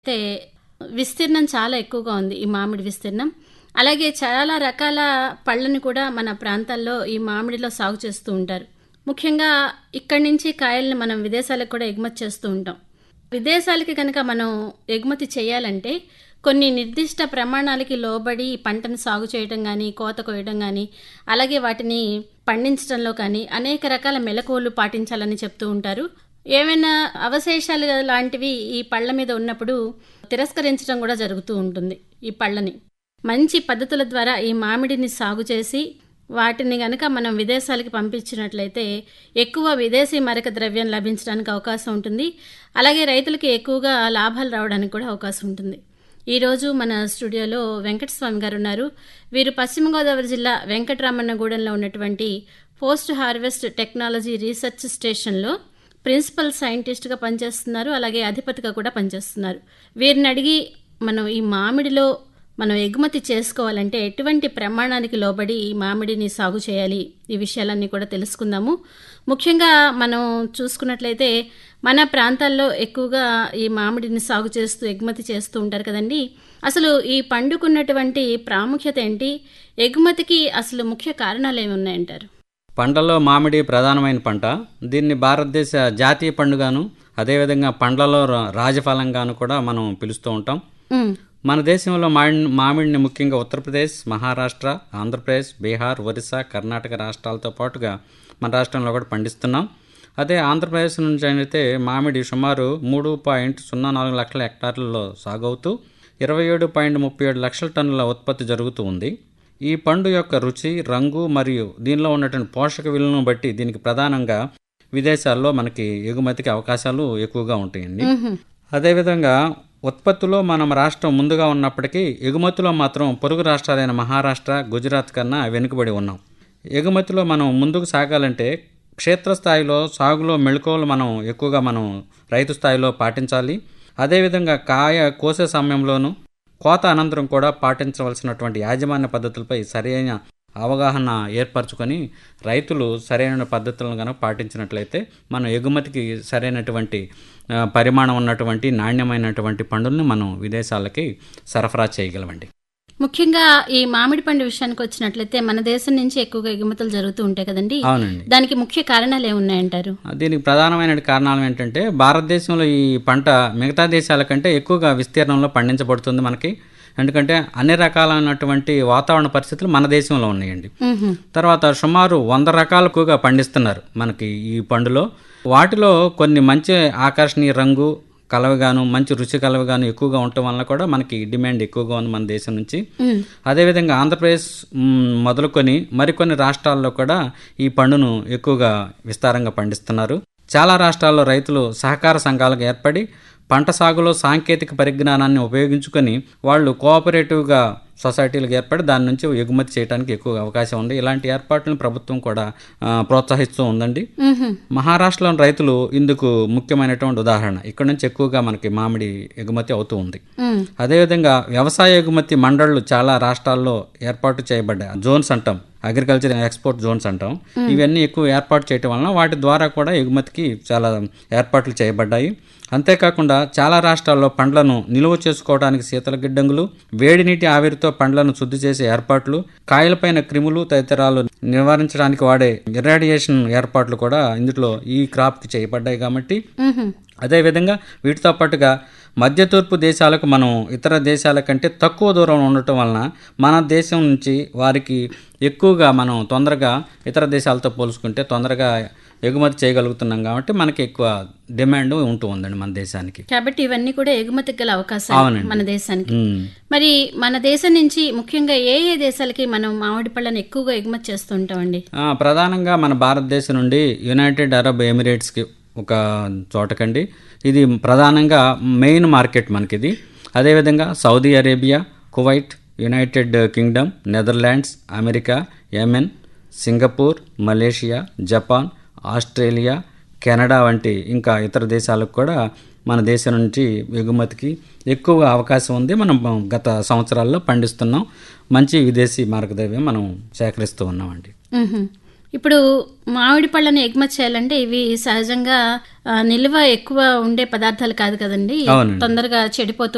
అయితే విస్తీర్ణం చాలా ఎక్కువగా ఉంది ఈ మామిడి విస్తీర్ణం అలాగే చాలా రకాల పళ్ళని కూడా మన ప్రాంతాల్లో ఈ మామిడిలో సాగు చేస్తూ ఉంటారు ముఖ్యంగా ఇక్కడి నుంచి కాయల్ని మనం విదేశాలకు కూడా ఎగుమతి చేస్తూ ఉంటాం విదేశాలకి కనుక మనం ఎగుమతి చేయాలంటే కొన్ని నిర్దిష్ట ప్రమాణాలకి లోబడి ఈ పంటను సాగు చేయడం కానీ కోత కోయడం కానీ అలాగే వాటిని పండించడంలో కానీ అనేక రకాల మెలకువలు పాటించాలని చెప్తూ ఉంటారు ఏమైనా అవశేషాలు లాంటివి ఈ పళ్ళ మీద ఉన్నప్పుడు తిరస్కరించడం కూడా జరుగుతూ ఉంటుంది ఈ పళ్ళని మంచి పద్ధతుల ద్వారా ఈ మామిడిని సాగు చేసి వాటిని గనక మనం విదేశాలకి పంపించినట్లయితే ఎక్కువ విదేశీ మరక ద్రవ్యం లభించడానికి అవకాశం ఉంటుంది అలాగే రైతులకి ఎక్కువగా లాభాలు రావడానికి కూడా అవకాశం ఉంటుంది ఈరోజు మన స్టూడియోలో వెంకటస్వామి గారు ఉన్నారు వీరు పశ్చిమ గోదావరి జిల్లా వెంకటరామన్నగూడెంలో ఉన్నటువంటి పోస్ట్ హార్వెస్ట్ టెక్నాలజీ రీసెర్చ్ స్టేషన్లో ప్రిన్సిపల్ సైంటిస్ట్గా పనిచేస్తున్నారు అలాగే అధిపతిగా కూడా పనిచేస్తున్నారు వీరిని అడిగి మనం ఈ మామిడిలో మనం ఎగుమతి చేసుకోవాలంటే ఎటువంటి ప్రమాణానికి లోబడి ఈ మామిడిని సాగు చేయాలి ఈ విషయాలన్నీ కూడా తెలుసుకుందాము ముఖ్యంగా మనం చూసుకున్నట్లయితే మన ప్రాంతాల్లో ఎక్కువగా ఈ మామిడిని సాగు చేస్తూ ఎగుమతి చేస్తూ ఉంటారు కదండి అసలు ఈ పండుకున్నటువంటి ప్రాముఖ్యత ఏంటి ఎగుమతికి అసలు ముఖ్య కారణాలు ఏమి ఉన్నాయంటారు పంటలో మామిడి ప్రధానమైన పంట దీన్ని భారతదేశ జాతీయ పండుగను అదేవిధంగా పండ్లలో రా- రాజఫలంగాను కూడా మనం పిలుస్తూ ఉంటాం ఉమ్, మన దేశంలో మామిడి మామిడిని ముఖ్యంగా ఉత్తరప్రదేశ్ మహారాష్ట్ర ఆంధ్రప్రదేశ్ బీహార్ ఒరిస్సా కర్ణాటక రాష్ట్రాలతో పాటుగా మన రాష్ట్రంలో కూడా పండిస్తున్నాం అదే ఆంధ్రప్రదేశ్ నుంచి అయితే మామిడి సుమారు మూడు పాయింట్ సున్నా నాలుగు లక్షల హెక్టార్లలో సాగవుతూ ఇరవై ఏడు పాయింట్ ముప్పై ఏడు లక్షల టన్నుల ఉత్పత్తి జరుగుతూ ఉంది ఈ పండు యొక్క రుచి రంగు మరియు దీనిలో ఉన్నటువంటి పోషక విలువను బట్టి దీనికి ప్రధానంగా విదేశాల్లో మనకి ఎగుమతికి అవకాశాలు ఎక్కువగా ఉంటాయండి ఉహుం, అదేవిధంగా ఉత్పత్తిలో మనం రాష్ట్రం ముందుగా ఉన్నప్పటికీ ఎగుమతిలో మాత్రం పొరుగు రాష్ట్రాలైన మహారాష్ట్ర గుజరాత్ కన్నా వెనుకబడి ఉన్నాం ఎగుమతిలో మనం ముందుకు సాగాలంటే క్షేత్రస్థాయిలో సాగులో మెళుకువలు మనం ఎక్కువగా మనం రైతు స్థాయిలో పాటించాలి అదేవిధంగా కాయ కోసే సమయంలోనూ కోత అనంతరం కూడా పాటించవలసినటువంటి యాజమాన్య పద్ధతులపై సరైన అవగాహన ఏర్పరచుకొని రైతులు సరైన పద్ధతులను కనుక పాటించినట్లయితే మనం ఎగుమతికి సరైనటువంటి ఆ, పరిమాణం ఉన్నటువంటి నాణ్యమైనటువంటి పండుల్ని మనం విదేశాలకి సరఫరా చేయగలమండి ముఖ్యంగా ఈ మామిడి పండు విషయానికి వచ్చినట్లయితే మన దేశం నుంచి ఎక్కువగా ఎగుమతులు జరుగుతూ ఉంటాయి కదండి అవునండి దానికి ముఖ్య కారణాలు ఏమున్నాయంటారు దీనికి ప్రధానమైన కారణాలు ఏంటంటే భారతదేశంలో ఈ పంట మిగతా దేశాల కంటే ఎక్కువగా విస్తీర్ణంలో పండించబడుతుంది మనకి ఎందుకంటే అన్ని రకాలైనటువంటి వాతావరణ పరిస్థితులు మన దేశంలో ఉన్నాయండి ఉహుం, తర్వాత సుమారు వంద రకాలుగా పండిస్తున్నారు మనకి ఈ పండులో వాటిలో కొన్ని మంచి ఆకర్షణీయ రంగు కలవగాను మంచి రుచి కలవగాను ఎక్కువగా ఉండటం వల్ల కూడా మనకి డిమాండ్ ఎక్కువగా ఉంది మన దేశం నుంచి ఉమ్, అదేవిధంగా ఆంధ్రప్రదేశ్ మ్, మొదలుకొని మరికొన్ని రాష్ట్రాల్లో కూడా ఈ పండును ఎక్కువగా విస్తారంగా పండిస్తున్నారు చాలా రాష్ట్రాల్లో రైతులు సహకార సంఘాలకు ఏర్పడి పంట సాగులో సాంకేతిక పరిజ్ఞానాన్ని ఉపయోగించుకొని వాళ్ళు కోఆపరేటివ్గా సొసైటీలకు ఏర్పడి దాని నుంచి ఎగుమతి చేయడానికి ఎక్కువ అవకాశం ఉంది ఇలాంటి ఏర్పాట్లను ప్రభుత్వం కూడా ఆ, ప్రోత్సహిస్తూ ఉందండి ఉహుం, మహారాష్ట్రలోని రైతులు ఇందుకు ముఖ్యమైనటువంటి ఉదాహరణ ఇక్కడ నుంచి ఎక్కువగా మనకి మామిడి ఎగుమతి అవుతూ ఉంది ఉమ్, అదేవిధంగా వ్యవసాయ ఎగుమతి మండళ్లు చాలా రాష్ట్రాల్లో ఏర్పాటు చేయబడ్డాయి జోన్స్ అంటాం అగ్రికల్చర్ ఎక్స్పోర్ట్ జోన్స్ అంటాం ఇవన్నీ ఎక్కువ ఏర్పాటు చేయటం వలన వాటి ద్వారా కూడా ఎగుమతికి చాలా ఏర్పాట్లు చేయబడ్డాయి అంతేకాకుండా చాలా రాష్ట్రాల్లో పండ్లను నిలువ చేసుకోవడానికి శీతల గిడ్డంగులు వేడి నీటి ఆవిరితో పండ్లను శుద్ధి చేసే ఏర్పాట్లు కాయలపైన క్రిములు తదితరాలు నివారించడానికి వాడే ఇరాడియేషన్ ఏర్పాట్లు కూడా ఇందులో ఈ క్రాప్కి చేయబడ్డాయి కాబట్టి ఉహుం, అదేవిధంగా వీటితో పాటుగా మధ్య తూర్పు దేశాలకు మనం ఇతర దేశాల కంటే తక్కువ దూరం ఉండటం వలన మన దేశం నుంచి వారికి ఎక్కువగా మనం తొందరగా ఇతర దేశాలతో పోల్చుకుంటే తొందరగా ఎగుమతి చేయగలుగుతున్నాం కాబట్టి మనకి ఎక్కువ డిమాండ్ ఉంటూ ఉందండి మన దేశానికి కాబట్టి ఇవన్నీ కూడా ఎగుమతికి గల అవకాశాలు అవునండి. మన దేశానికి ఉమ్. మరి మన దేశం నుంచి ముఖ్యంగా ఏ ఏ దేశాలకి మనం మామిడి పళ్ళను ఎక్కువగా ఎగుమతి చేస్తూ ఉంటామండి ఆ, ప్రధానంగా మన భారతదేశం నుండి యునైటెడ్ అరబ్ ఎమిరేట్స్కి ఒక చోటకండి ఇది ప్రధానంగా మెయిన్ మార్కెట్ మనకిది అదేవిధంగా Saudi Arabia Kuwait United Kingdom Netherlands America Yemen Singapore Malaysia Japan Australia Canada వంటి ఇంకా ఇతర దేశాలకు కూడా మన దేశం నుంచి ఎగుమతికి ఎక్కువ అవకాశం ఉంది మనం గత సంవత్సరాల్లో పండిస్తున్నాం మంచి విదేశీ మార్గద్రవ్యం మనం సేకరిస్తూ ఉన్నామండి ఉహుం. ఇప్పుడు మామిడి పళ్ళని ఎగుమతి చేయాలంటే ఇవి సహజంగా ఆ, నిల్వ ఎక్కువ ఉండే పదార్థాలు కాదు కదండి అవునండి. తొందరగా చెడిపోతూ